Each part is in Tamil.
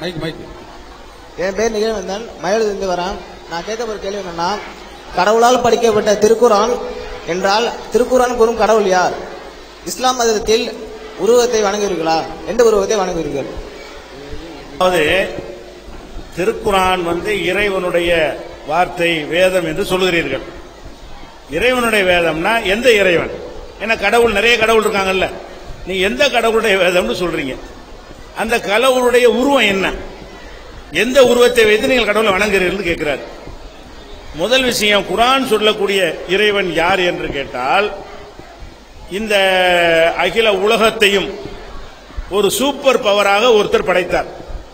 மைக் மைக் என் பேர் நிகழ்வந்தன் மயிலிருந்து வரேன் நான் கேட்க போற கேள்வி என்னன்னா கடவுளால் படிக்கப்பட்ட திருக்குரான் என்றால் திருக்குரான் கூறும் கடவுள் யார் இஸ்லாம் மதத்தில் உருவத்தை வணங்குவீர்களா எந்த உருவத்தை வணங்குவீர்கள் அதாவது திருக்குரான் வந்து இறைவனுடைய வார்த்தை வேதம் என்று சொல்லுகிறீர்கள் இறைவனுடைய வேதம்னா எந்த இறைவன் ஏன்னா கடவுள் நிறைய கடவுள் இருக்காங்கல்ல நீ எந்த கடவுளுடைய வேதம்னு சொல்றீங்க அந்த கடவுளுடைய உருவம் என்ன எந்த உருவத்தை வைத்து நீங்கள் கடவுளை வணங்குகிறீர்கள் கேட்கிறார் முதல் விஷயம் குரான் சொல்லக்கூடிய இறைவன் யார் என்று கேட்டால் இந்த அகில உலகத்தையும் ஒரு சூப்பர் பவராக ஒருத்தர் படைத்தார்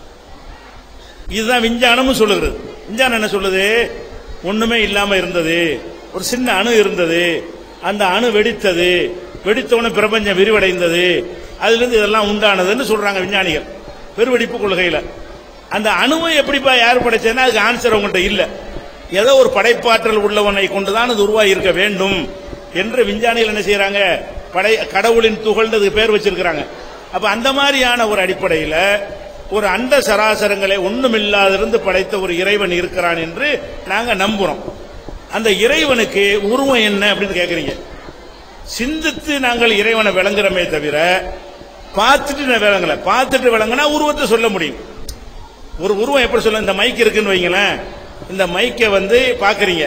இதுதான் விஞ்ஞானமும் சொல்லுகிறது விஞ்ஞானம் என்ன சொல்லுது ஒண்ணுமே இல்லாம இருந்தது ஒரு சின்ன அணு இருந்தது அந்த அணு வெடித்தது வெடித்தவுடனே பிரபஞ்சம் விரிவடைந்தது அதுல இருந்து இதெல்லாம் உண்டானதுன்னு சொல்றாங்க விஞ்ஞானிகள் பெருவெடிப்பு கொள்கையில அந்த அணுவை எப்படிப்பா யார் படைச்சதுன்னா அதுக்கு ஆன்சர் அவங்கள்ட்ட இல்ல ஏதோ ஒரு படைப்பாற்றல் உள்ளவனை கொண்டுதான் அது உருவாகி இருக்க வேண்டும் என்று விஞ்ஞானிகள் என்ன செய்யறாங்க படை கடவுளின் துகள்ன்றதுக்கு பேர் வச்சிருக்கிறாங்க அப்ப அந்த மாதிரியான ஒரு அடிப்படையில ஒரு அண்ட சராசரங்களை ஒண்ணுமில்லாதிருந்து படைத்த ஒரு இறைவன் இருக்கிறான் என்று நாங்க நம்புறோம் அந்த இறைவனுக்கு உருவம் என்ன அப்படின்னு கேக்குறீங்க சிந்தித்து நாங்கள் இறைவனை விளங்குறோமே தவிர பார்த்துட்டு நான் விளங்கல பார்த்துட்டு விளங்குனா உருவத்தை சொல்ல முடியும் ஒரு உருவம் எப்படி சொல்ல இந்த மைக் இருக்குன்னு வைங்களேன் இந்த மைக்கை வந்து பாக்குறீங்க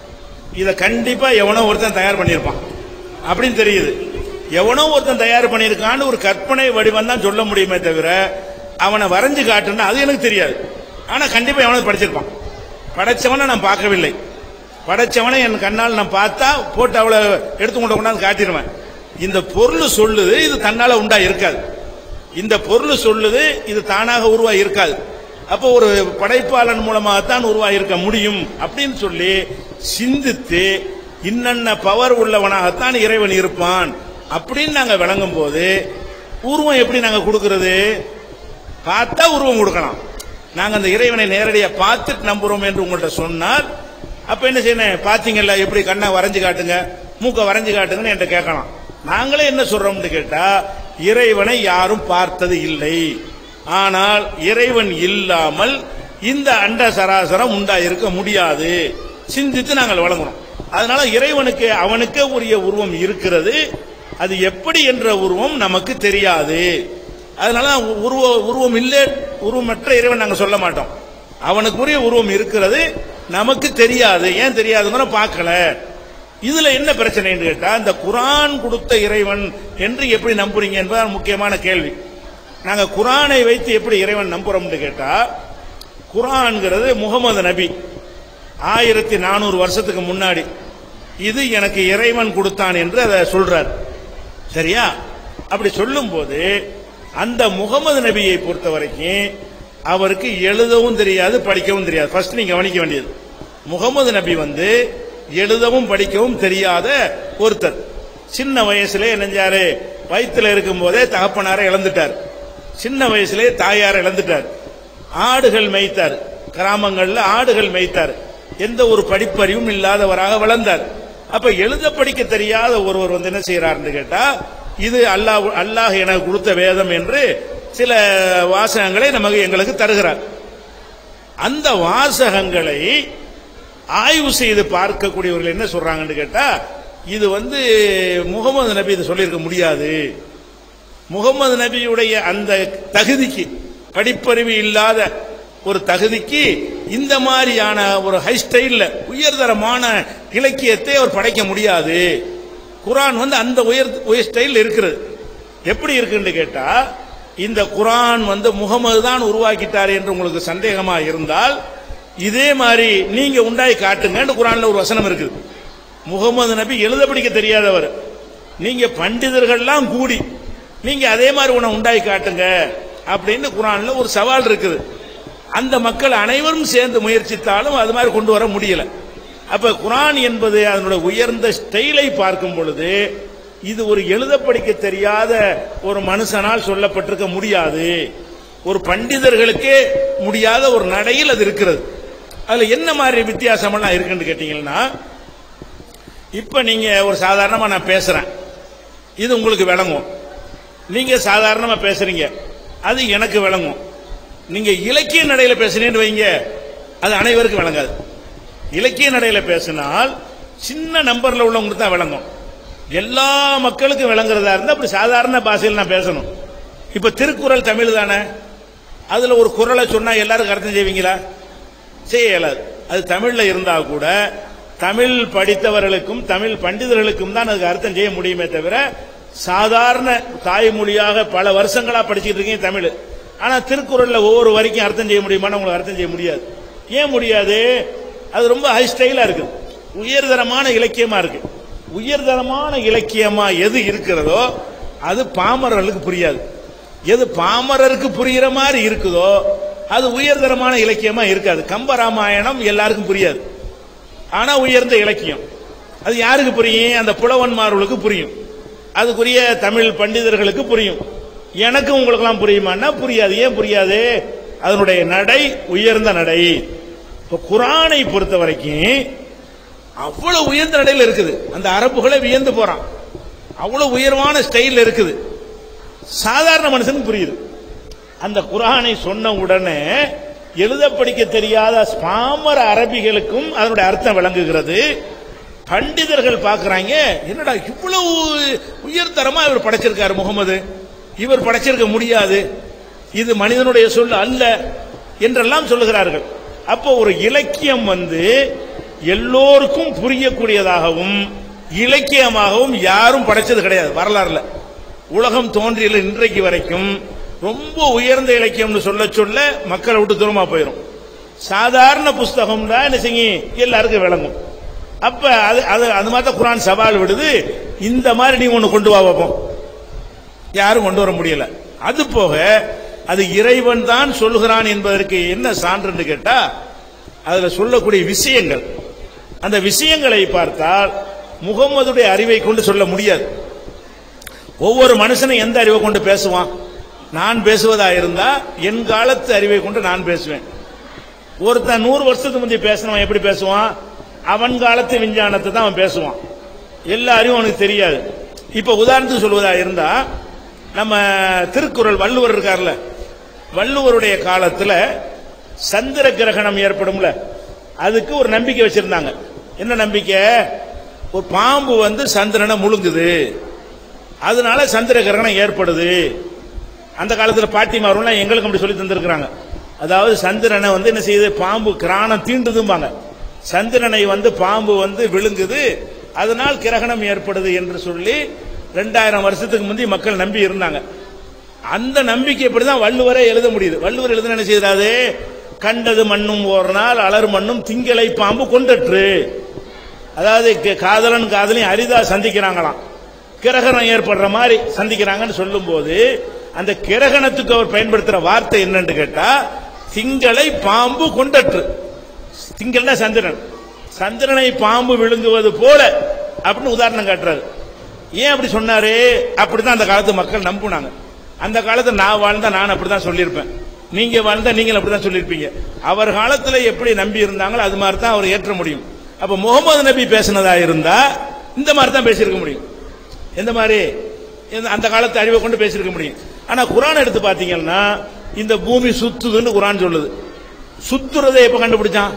இத கண்டிப்பா எவனோ ஒருத்தன் தயார் பண்ணியிருப்பான் அப்படின்னு தெரியுது எவனோ ஒருத்தன் தயார் பண்ணியிருக்கான்னு ஒரு கற்பனை வடிவம் தான் சொல்ல முடியுமே தவிர அவனை வரைஞ்சு காட்டுன்னா அது எனக்கு தெரியாது ஆனா கண்டிப்பா எவனோ படிச்சிருப்பான் படைச்சவனை நான் பார்க்கவில்லை படைச்சவனை என் கண்ணால் நான் பார்த்தா போட்டு அவளை எடுத்து கொண்டு கொண்டாந்து காட்டிடுவேன் இந்த பொருள் சொல்லுது இது தன்னால உண்டா இருக்காது இந்த பொருள் சொல்லுது இது தானாக உருவாகி இருக்காது அப்போ ஒரு படைப்பாளன் மூலமாகத்தான் உருவாகி இருக்க முடியும் அப்படின்னு சொல்லி சிந்தித்து இன்னென்ன பவர் உள்ளவனாகத்தான் இறைவன் இருப்பான் அப்படின்னு நாங்க விளங்கும் போது உருவம் எப்படி நாங்க கொடுக்கிறது பார்த்தா உருவம் கொடுக்கலாம் நாங்க அந்த இறைவனை நேரடியா பார்த்துட்டு நம்புறோம் என்று உங்கள்ட்ட சொன்னால் அப்ப என்ன செய்யணும் பாத்தீங்கல்ல எப்படி கண்ணை வரைஞ்சு காட்டுங்க மூக்க வரைஞ்சு காட்டுங்கன்னு என்கிட்ட கேட்கலாம் நாங்களே என்ன சொல்றோம்னு கேட்டா இறைவனை யாரும் பார்த்தது இல்லை ஆனால் இறைவன் இல்லாமல் இந்த அண்ட சராசரம் உண்டா இருக்க முடியாது சிந்தித்து நாங்கள் வழங்குறோம் அதனால இறைவனுக்கு அவனுக்கே உரிய உருவம் இருக்கிறது அது எப்படி என்ற உருவம் நமக்கு தெரியாது அதனால உருவ உருவம் இல்லை உருவமற்ற இறைவன் நாங்க சொல்ல மாட்டோம் அவனுக்குரிய உருவம் இருக்கிறது நமக்கு தெரியாது ஏன் தெரியாதுங்கிற பார்க்கல இதுல என்ன பிரச்சனைன்னு கேட்டா இந்த குரான் கொடுத்த இறைவன் என்று எப்படி நம்புறீங்க என்பது முக்கியமான கேள்வி நாங்க குரானை வைத்து எப்படி இறைவன் நம்புறோம்னு கேட்டா குரான்ங்கிறது முகமது நபி ஆயிரத்தி நானூறு வருஷத்துக்கு முன்னாடி இது எனக்கு இறைவன் கொடுத்தான் என்று அதை சொல்றார் சரியா அப்படி சொல்லும்போது அந்த முகமது நபியை பொறுத்த வரைக்கும் அவருக்கு எழுதவும் தெரியாது படிக்கவும் தெரியாது ஃபர்ஸ்ட் நீங்க கவனிக்க வேண்டியது முகமது நபி வந்து எழுதவும் படிக்கவும் தெரியாத ஒருத்தர் சின்ன வயசுல நெஞ்சாரு வயிற்றுல இருக்கும் போதே தகப்பனாரை இழந்துட்டார் சின்ன வயசுலே தாயாரை இழந்துட்டார் ஆடுகள் மேய்த்தார் கிராமங்கள்ல ஆடுகள் மேய்த்தார் எந்த ஒரு படிப்பறிவும் இல்லாதவராக வளர்ந்தார் அப்ப எழுத படிக்க தெரியாத ஒருவர் வந்து என்ன செய்யறாருன்னு கேட்டா இது அல்லாஹ் அல்லாஹ் எனக்கு கொடுத்த வேதம் என்று சில வாசகங்களை நமக்கு எங்களுக்கு தருகிறார் அந்த வாசகங்களை ஆய்வு செய்து பார்க்கக்கூடியவர்கள் என்ன சொல்றாங்கன்னு கேட்டா இது வந்து முகமது நபி இதை சொல்லியிருக்க முடியாது முகமது நபியுடைய அந்த தகுதிக்கு படிப்பறிவு இல்லாத ஒரு தகுதிக்கு இந்த மாதிரியான ஒரு ஹை ஸ்டைல்ல உயர்தரமான இலக்கியத்தை அவர் படைக்க முடியாது குரான் வந்து அந்த உயர் உயர் ஸ்டைல் இருக்கிறது எப்படி இருக்குன்னு கேட்டா இந்த குரான் வந்து முகமது தான் உருவாக்கிட்டார் என்று உங்களுக்கு சந்தேகமா இருந்தால் இதே மாதிரி நீங்க உண்டாய் காட்டுங்கன்னு குரான்ல ஒரு வசனம் இருக்குது முகமது நபி எழுத படிக்க தெரியாதவர் நீங்க பண்டிதர்கள்லாம் கூடி நீங்க அதே மாதிரி உன்னை உண்டாய் காட்டுங்க அப்படின்னு குரான்ல ஒரு சவால் இருக்குது அந்த மக்கள் அனைவரும் சேர்ந்து முயற்சித்தாலும் அது மாதிரி கொண்டு வர முடியல அப்ப குரான் என்பது அதனுடைய உயர்ந்த ஸ்டைலை பார்க்கும் பொழுது இது ஒரு எழுத படிக்க தெரியாத ஒரு மனுஷனால் சொல்லப்பட்டிருக்க முடியாது ஒரு பண்டிதர்களுக்கே முடியாத ஒரு நடையில் அது இருக்கிறது அதுல என்ன மாதிரி வித்தியாசமெல்லாம் இருக்குன்னு கேட்டீங்கன்னா இப்ப நீங்க ஒரு சாதாரணமா நான் பேசுறேன் இது உங்களுக்கு விளங்கும் நீங்க சாதாரணமா பேசுறீங்க அது எனக்கு விளங்கும் நீங்க இலக்கிய நடையில பேசுனேன்னு வைங்க அது அனைவருக்கும் விளங்காது இலக்கிய நடையில பேசினால் சின்ன நம்பர்ல உள்ளவங்களுக்கு தான் விளங்கும் எல்லா மக்களுக்கும் விளங்குறதா இருந்தா அப்படி சாதாரண பாஷையில் நான் பேசணும் இப்ப திருக்குறள் தமிழ் தானே அதுல ஒரு குறளை சொன்னா எல்லாருக்கும் அர்த்தம் செய்வீங்களா செய்ய இயலாது அது தமிழ்ல இருந்தா கூட தமிழ் படித்தவர்களுக்கும் தமிழ் பண்டிதர்களுக்கும் தான் அதுக்கு அர்த்தம் செய்ய முடியுமே தவிர சாதாரண தாய்மொழியாக பல வருஷங்களா படிச்சுட்டு இருக்கீங்க தமிழ் ஆனா திருக்குறள்ல ஒவ்வொரு வரைக்கும் அர்த்தம் செய்ய முடியுமான்னு உங்களுக்கு அர்த்தம் செய்ய முடியாது ஏன் முடியாது அது ரொம்ப ஹை ஸ்டைலா இருக்கு உயர்தரமான இலக்கியமா இருக்கு உயர்தரமான இலக்கியமா எது இருக்கிறதோ அது பாமரர்களுக்கு புரியாது எது பாமரருக்கு புரிகிற மாதிரி இருக்குதோ அது உயர்தரமான இலக்கியமா இருக்காது கம்பராமாயணம் எல்லாருக்கும் புரியாது ஆனா உயர்ந்த இலக்கியம் அது யாருக்கு புரியும் அந்த புலவன்மார்களுக்கு புரியும் அதுக்குரிய தமிழ் பண்டிதர்களுக்கு புரியும் எனக்கு உங்களுக்கெல்லாம் புரியுமான்னா புரியாது ஏன் புரியாது அதனுடைய நடை உயர்ந்த நடை இப்ப குரானை பொறுத்த வரைக்கும் அவ்வளவு உயர்ந்த நடையில் இருக்குது அந்த அரபுகளை வியந்து போறான் அவ்வளவு உயர்வான ஸ்டைல் இருக்குது சாதாரண மனுஷனுக்கு புரியுது அந்த குரானை சொன்ன உடனே எழுத படிக்க தெரியாத பாமர அரபிகளுக்கும் அதனுடைய அர்த்தம் விளங்குகிறது பண்டிதர்கள் பார்க்கறாங்க என்னடா இவ்வளவு உயர்தரமா இவர் படைச்சிருக்காரு முகமது இவர் படைச்சிருக்க முடியாது இது மனிதனுடைய சொல் அல்ல என்றெல்லாம் சொல்லுகிறார்கள் அப்போ ஒரு இலக்கியம் வந்து எல்லோருக்கும் புரியக்கூடியதாகவும் இலக்கியமாகவும் யாரும் படைச்சது கிடையாது வரலாறுல உலகம் தோன்றியல இன்றைக்கு வரைக்கும் ரொம்ப உயர்ந்த இலக்கியம்னு சொல்ல சொல்ல மக்களை விட்டு தூரமா போயிடும் சாதாரண புஸ்தகம் தான் என்ன செய்யும் எல்லாருக்கும் விளங்கும் அப்ப அது அது அது மாதிரி தான் குரான் சவால் விடுது இந்த மாதிரி நீ ஒன்னு கொண்டு வா பார்ப்போம் யாரும் கொண்டு வர முடியல அது போக அது இறைவன் தான் சொல்கிறான் என்பதற்கு என்ன சான்றுன்னு கேட்டா அதுல சொல்லக்கூடிய விஷயங்கள் அந்த விஷயங்களை பார்த்தால் முகம்மதுடைய அறிவை கொண்டு சொல்ல முடியாது ஒவ்வொரு மனுஷனும் எந்த அறிவை கொண்டு பேசுவான் நான் பேசுவதா இருந்தா என் காலத்து அறிவை கொண்டு நான் பேசுவேன் ஒருத்தன் நூறு வருஷத்துக்கு முந்தைய பேசினவன் எப்படி பேசுவான் அவன் காலத்து விஞ்ஞானத்தை தான் அவன் பேசுவான் எல்லா அறிவும் அவனுக்கு தெரியாது இப்ப உதாரணத்துக்கு சொல்வதா இருந்தா நம்ம திருக்குறள் வள்ளுவர் இருக்கார்ல வள்ளுவருடைய காலத்துல சந்திர கிரகணம் ஏற்படும்ல அதுக்கு ஒரு நம்பிக்கை வச்சிருந்தாங்க என்ன நம்பிக்கை ஒரு பாம்பு வந்து சந்திரனை முழுங்குது அதனால சந்திர கிரகணம் ஏற்படுது அந்த காலத்துல பாட்டிமாரெல்லாம் எங்களுக்கு அப்படி சொல்லி தந்திருக்கிறாங்க அதாவது சந்திரனை வந்து என்ன செய்யுது பாம்பு கிராணம் தீண்டுதும்பாங்க சந்திரனை வந்து பாம்பு வந்து விழுங்குது அதனால் கிரகணம் ஏற்படுது என்று சொல்லி ரெண்டாயிரம் வருஷத்துக்கு முந்தி மக்கள் நம்பி இருந்தாங்க அந்த நம்பிக்கை இப்படிதான் வள்ளுவரே எழுத முடியுது வள்ளுவர் எழுத என்ன செய்யறாரு கண்டது மண்ணும் ஒரு நாள் அலர் மண்ணும் திங்களை பாம்பு கொண்டற்று அதாவது க- காதலன் காதலையும் அரிதா சந்திக்கிறாங்களாம் கிரகணம் ஏற்படுற மாதிரி சந்திக்கிறாங்கன்னு சொல்லும்போது அந்த கிரகணத்துக்கு அவர் பயன்படுத்துற வார்த்தை என்னன்னு கேட்டா திங்களை பாம்பு கொண்டற்று திங்கள்னா சந்திரன் சந்திரனை பாம்பு விழுங்குவது போல அப்படின்னு உதாரணம் காட்டுறாரு ஏன் அப்படி சொன்னாரு அப்படிதான் அந்த காலத்து மக்கள் நம்புனாங்க அந்த காலத்துல நான் வாழ்ந்தா நான் அப்படிதான் சொல்லியிருப்பேன் நீங்க வாழ்ந்தா நீங்கள் அப்படிதான் சொல்லியிருப்பீங்க அவர் காலத்துல எப்படி நம்பி இருந்தாங்களோ அது மாதிரி தான் அவர் ஏற்ற முடியும் அப்ப முகமது நபி பேசினதா இருந்தா இந்த மாதிரி தான் பேசியிருக்க முடியும் எந்த மாதிரி இந்த- அந்த காலத்து அறிவை கொண்டு பேசியிருக்க முடியும் ஆனா குரான் எடுத்து பாத்தீங்கன்னா இந்த பூமி சுத்துதுன்னு குரான் சொல்லுது சுத்துறதை எப்ப கண்டுபிடிச்சான்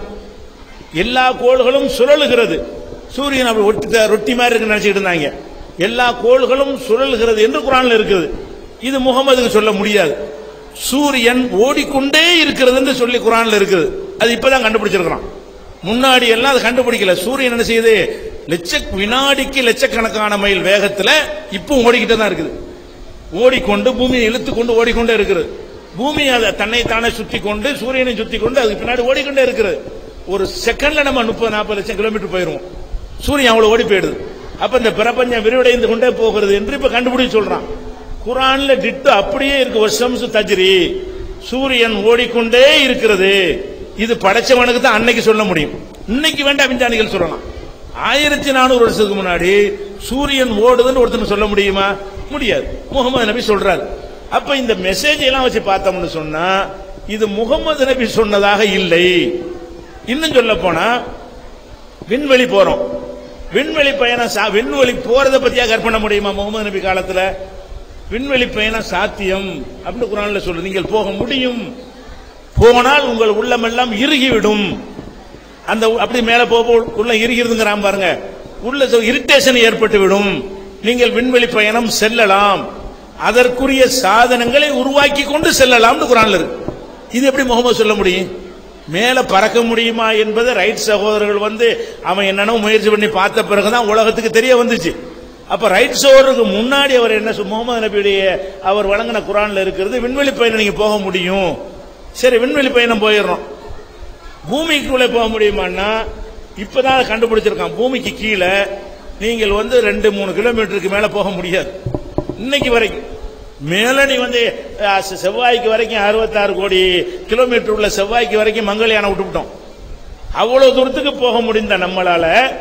எல்லா கோள்களும் சுழலுகிறது சூரியன் அப்படி ஒட்டி ரொட்டி மாதிரி இருக்கு நினைச்சிட்டு இருந்தாங்க எல்லா கோள்களும் சுழலுகிறது என்று குரான்ல இருக்குது இது முகமதுக்கு சொல்ல முடியாது சூரியன் ஓடிக்கொண்டே இருக்கிறது என்று சொல்லி குரான்ல இருக்குது அது இப்பதான் கண்டுபிடிச்சிருக்கிறான் முன்னாடி எல்லாம் அது கண்டுபிடிக்கல சூரியன் என்ன செய்யுது லட்ச வினாடிக்கு லட்சக்கணக்கான மைல் வேகத்துல இப்போ ஓடிக்கிட்டே தான் இருக்குது ஓடிக்கொண்டு பூமியை இழுத்து கொண்டு ஓடிக்கொண்டே இருக்கிறது பூமி அதை தன்னைத்தானே சுத்தி கொண்டு சூரியனை சுத்தி கொண்டு அதுக்கு பின்னாடி ஓடிக்கொண்டே இருக்கிறது ஒரு செகண்ட்ல நம்ம முப்பது நாற்பது லட்சம் கிலோமீட்டர் போயிருவோம் சூரியன் அவ்வளவு ஓடி போயிடுது அப்ப இந்த பிரபஞ்சம் விரிவடைந்து கொண்டே போகிறது என்று இப்ப கண்டுபிடிச்சு சொல்றான் குரான்ல டிட்டு அப்படியே இருக்கு வருஷம் தஜ்ரி சூரியன் ஓடிக்கொண்டே இருக்கிறது இது படைச்சவனுக்கு தான் அன்னைக்கு சொல்ல முடியும் இன்னைக்கு வேண்டாம் விஞ்ஞானிகள் சொல்லலாம் ஆயிரத்தி நானூறு வருஷத்துக்கு முன்னாடி சூரியன் ஓடுதுன்னு ஒருத்தனுக்கு சொல்ல முடியுமா முடியாது முகமது நபி சொல்றாரு அப்ப இந்த மெசேஜ் எல்லாம் வச்சு பார்த்தோம்னு சொன்னா இது முகமது நபி சொன்னதாக இல்லை இன்னும் சொல்ல போனா விண்வெளி போறோம் விண்வெளி பயணம் சா- விண்வெளி போறதை பத்தியா கற்பனை முடியுமா முகமது நபி காலத்துல விண்வெளி பயணம் சாத்தியம் அப்படின்னு குரான்ல சொல்லு நீங்கள் போக முடியும் போனால் உங்கள் உள்ளமெல்லாம் இறுகிவிடும் அந்த உ- அப்படி மேல போக போக உள்ள இறுகிறதுங்கிறான் பாருங்க உள்ள இரிட்டேஷன் ஏற்பட்டு விடும் நீங்கள் விண்வெளி பயணம் செல்லலாம் அதற்குரிய சாதனங்களை உருவாக்கி கொண்டு செல்லலாம்னு குரான்ல இருக்கு இது எப்படி முகமது சொல்ல முடியும் மேல பறக்க முடியுமா என்பதை ரைட் சகோதரர்கள் வந்து அவன் என்னென்ன முயற்சி பண்ணி பார்த்த பிறகுதான் உலகத்துக்கு தெரிய வந்துச்சு அப்ப ரைட் சகோதரருக்கு முன்னாடி அவர் என்ன சொ- முகமது நபியுடைய அவர் வழங்கின குரான்ல இருக்கிறது விண்வெளி பயணம் நீங்க போக முடியும் சரி விண்வெளி பயணம் போயிடுறோம் பூமிக்குள்ளே போக முடியுமான்னா இப்பதான் அதை கண்டுபிடிச்சிருக்கான் பூமிக்கு கீழே நீங்கள் வந்து ரெண்டு மூணு கிலோமீட்டருக்கு மேல போக முடியாது இன்னைக்கு வரைக்கும் மேல நீ வந்து அஹ், செ- செவ்வாய்க்கு வரைக்கும் அறுபத்தாறு கோடி கிலோமீட்டர் உள்ள செவ்வாய்க்கு வரைக்கும் மங்கள்யானை விட்டுவிட்டோம் அவ்வளவு தூரத்துக்கு போக முடிந்த நம்மளால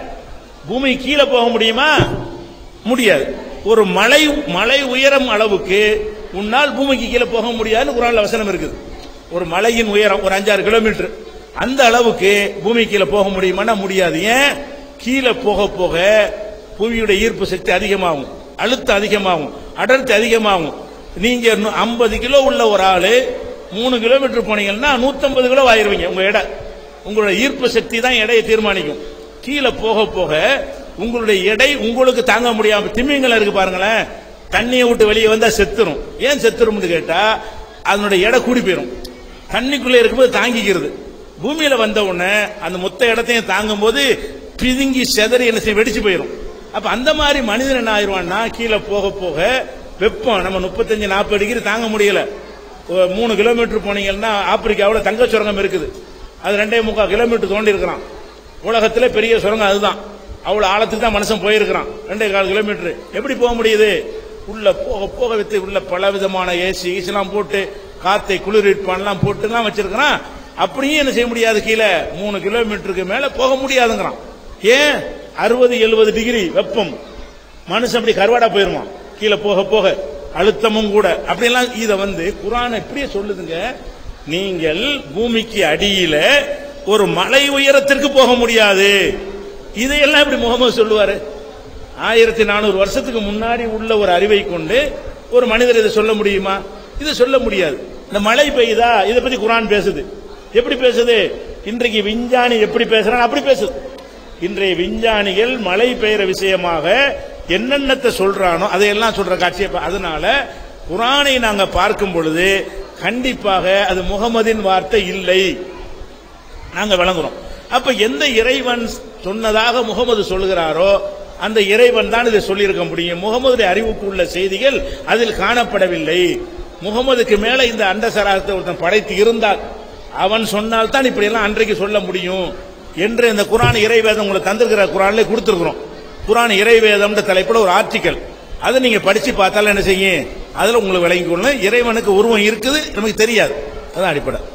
பூமி கீழே போக முடியுமா முடியாது ஒரு மலை மலை உயரம் அளவுக்கு உன்னால் பூமிக்கு கீழே போக முடியாதுன்னு குரான்ல வசனம் இருக்குது ஒரு மலையின் உயரம் ஒரு அஞ்சாறு கிலோமீட்டர் அந்த அளவுக்கு பூமி கீழே போக முடியுமான்னா முடியாது ஏன் கீழே போக போக புவியுடைய ஈர்ப்பு சக்தி அதிகமாகும் அழுத்தம் அதிகமாகும் அடர்த்தி அதிகமாகும் நீங்க ஐம்பது கிலோ உள்ள ஒரு ஆளு மூணு கிலோமீட்டர் போனீங்கன்னா 150 கிலோ ஆயிருவீங்க உங்க எடை உங்களோட ஈர்ப்பு சக்தி தான் எடையை தீர்மானிக்கும் கீழே போக போக உங்களுடைய எடை உங்களுக்கு தாங்க முடியாம திமிங்கலம் இருக்கு பாருங்களேன் தண்ணியை விட்டு வெளியே வந்தா செத்துரும் ஏன் செத்துரும்னு கேட்டா அதனுடைய எடை கூடி போயிரும் தண்ணிக்குள்ள இருக்கும்போது தாங்கிக்கிறது பூமியில வந்த உடனே அந்த மொத்த இடத்தையும் தாங்கும் போது பிதுங்கி செதறி என்ன செய்ய வெடிச்சு போயிரும் அப்ப அந்த மாதிரி மனிதன் என்ன ஆயிடுவான்னா கீழே போக போக வெப்பம் நம்ம முப்பத்தஞ்சு நாற்பது டிகிரி தாங்க முடியல ஒரு மூணு கிலோமீட்டர் போனீங்கன்னா ஆப்பிரிக்காவில் தங்க சுரங்கம் இருக்குது அது ரெண்டே முக்கால் கிலோமீட்டர் தோண்டி இருக்கிறான் உலகத்துல பெரிய சுரங்கம் அதுதான் அவ்வளவு ஆழத்துக்கு தான் மனுஷன் போயிருக்கிறான் ரெண்டே கால் கிலோமீட்டர் எப்படி போக முடியுது உள்ள போக போக வித்து உள்ள பல விதமான ஏசி ஈசெல்லாம் போட்டு காத்தை குளிர்விப்பான்லாம் போட்டுலாம் வச்சிருக்கிறான் அப்படியும் என்ன செய்ய முடியாது கீழே மூணு கிலோமீட்டருக்கு மேல போக முடியாதுங்கிறான் ஏன் அறுபது எழுபது டிகிரி வெப்பம் மனுஷன் அப்படி கருவாடா போயிருவான் கீழே போக போக அழுத்தமும் கூட அப்படியெல்லாம் இத வந்து குரான் இப்படியே சொல்லுதுங்க நீங்கள் பூமிக்கு அடியில ஒரு மலை உயரத்திற்கு போக முடியாது இதையெல்லாம் இப்படி முகமது சொல்லுவாரு ஆயிரத்தி நானூறு வருஷத்துக்கு முன்னாடி உள்ள ஒரு அறிவை கொண்டு ஒரு மனிதர் இதை சொல்ல முடியுமா இதை சொல்ல முடியாது இந்த மழை பெய்யுதா இதை பத்தி குரான் பேசுது எப்படி பேசுது இன்றைக்கு விஞ்ஞானி எப்படி பேசுறான் அப்படி பேசுது இன்றைய விஞ்ஞானிகள் மழை பெய்கிற விஷயமாக என்னென்னத்தை சொல்றானோ அதையெல்லாம் சொல்ற காட்சியை பா- அதனால குரானை நாங்க பார்க்கும் பொழுது கண்டிப்பாக அது முகமதின் வார்த்தை இல்லை நாங்க விளங்குறோம் அப்ப எந்த இறைவன் சொன்னதாக முகமது சொல்லுகிறாரோ அந்த இறைவன் தான் இதை சொல்லியிருக்க முடியும் முகமதுடைய அறிவுக்கு உள்ள செய்திகள் அதில் காணப்படவில்லை முகமதுக்கு மேல இந்த அண்டசராசத்தை ஒருத்தன் படைத்து இருந்தால் அவன் சொன்னால் தான் இப்படி எல்லாம் அன்றைக்கு சொல்ல முடியும் என்று இந்த குரான் இறைவேதம் உங்களுக்கு தந்திருக்கிற குரான்ல கொடுத்திருக்கிறோம் குரான் இறைவேதம்ன்ற தலைப்புல ஒரு ஆர்டிக்கல் அதை நீங்க படிச்சு பார்த்தாலும் என்ன செய்யும் அதுல உங்களுக்கு விளங்கிக் கொள்ளணும் இறைவனுக்கு உருவம் இருக்குது நமக்கு தெரியாது அதான் அடிப்படை